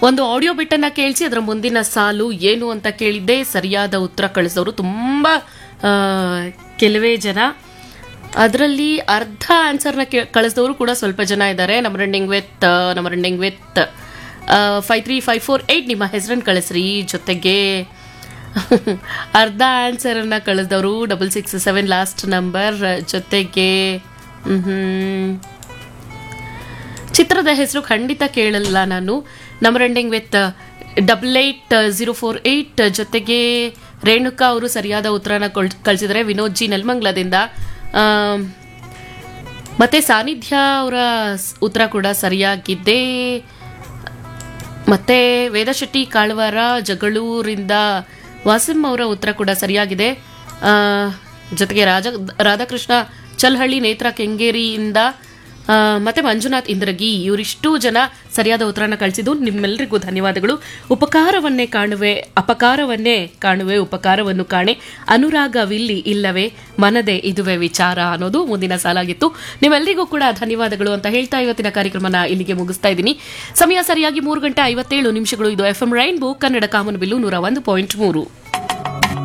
ಒಂದು ಆಡಿಯೋ ಬಿಟ್ಟನ್ನ ಕೇಳಿಸಿ ಅದರ ಮುಂದಿನ ಸಾಲು ಏನು ಅಂತ ಕೇಳಿದ್ದೆ ಸರಿಯಾದ ಉತ್ತರ ಕಳಿಸಿದವರು ತುಂಬಾ ಆ, ಕೆಲವೇ ಜನ ಅದರಲ್ಲಿ ಅರ್ಧ ಆನ್ಸರ್ನ ಕಳಿಸಿದವರು ಕೂಡ ಸ್ವಲ್ಪ ಜನ ಇದ್ದಾರೆ ನಮ್ಮ ರನ್ನಿಂಗ್ ವಿತ್ ನಮ್ಮ running with five three five four eight ನಿಮ್ಮ ಹೆಸರನ್ನು ಕಳಿಸ್ರಿ ಜೊತೆಗೆ ಅರ್ಧ ಆನ್ಸರ್ ಅನ್ನ ಕಳಿಸಿದವರು double six seven last number ಜೊತೆಗೆ ಹ್ಮ್ ಚಿತ್ರದ ಹೆಸರು ಖಂಡಿತ ಕೇಳಲ್ಲ ನಾನು ನಮ್ಮ running with double eight zero four eight ಜೊತೆಗೆ ರೇಣುಕಾ ಅವರು ಸರಿಯಾದ ಉತ್ತರನ ಕಳಿಸಿದರೆ ವಿನೋದ್ ಜಿ ನೆಲಮಂಗ್ಲದಿಂದ ಆಮ್, ಮತ್ತೆ ಸಾನ್ನಿಧ್ಯ ಅವರ ಸ್- ಉತ್ತರ ಕೂಡ ಸರಿಯಾಗಿದ್ದೆ ಮತ್ತೆ ವೇದಶೆಟ್ಟಿ ಕಾಳವಾರ ಜಗಳೂರಿಂದ ವಾಸಿಂ ಅವರ ಉತ್ತರ ಕೂಡ ಸರಿಯಾಗಿದೆ ಆ, ಜೊತೆಗೆ ರಾಜ ರಾಧಾಕೃಷ್ಣ ಚಲ್ಹಳ್ಳಿ ನೇತ್ರ ಕೆಂಗೇರಿಯಿಂದ ಆ, ಮತ್ತೆ ಮಂಜುನಾಥ್ ಇಂದ್ರಗಿ ಇವರಿಷ್ಟು ಜನ ಸರಿಯಾದ ಉತ್ತರನ ಕಳಿಸಿದ್ದು ನಿಮ್ಮೆಲ್ಲರಿಗೂ ಧನ್ಯವಾದಗಳು ಉಪಕಾರವನ್ನೇ ಕಾಣುವೆ ಅಪಕಾರವನ್ನೇ ಕಾಣುವೆ ಉಪಕಾರವನ್ನು ಕಾಣೆ ಅನುರಾಗವಿಲ್ಲಿ ಇಲ್ಲವೇ ಮನದೇ ಇದುವೆ ವಿಚಾರ ಅನ್ನೋದು ಮುಂದಿನ ಸಾಲಾಗಿತ್ತು ನಿಮ್ಮೆಲ್ಲರಿಗೂ ಕೂಡ ಧನ್ಯವಾದಗಳು ಅಂತ ಹೇಳ್ತಾ ಇವತ್ತಿನ ಕಾರ್ಯಕ್ರಮನ ಇಲ್ಲಿಗೆ ಮುಗಿಸ್ತಾ ಇದ್ದೀನಿ ಸಮಯ ಸರಿಯಾಗಿ ಮೂರು ಗಂಟೆ ಐವತ್ತೇಳು ನಿಮಿಷಗಳು ಇದು ಎಫ್ ಎಂ ರೈನ್ಬೋ ಕನ್ನಡ ಕಾಮನಬಿಲ್ಲು ನೂರ ಒಂದು ಪಾಯಿಂಟ್ ಮೂರು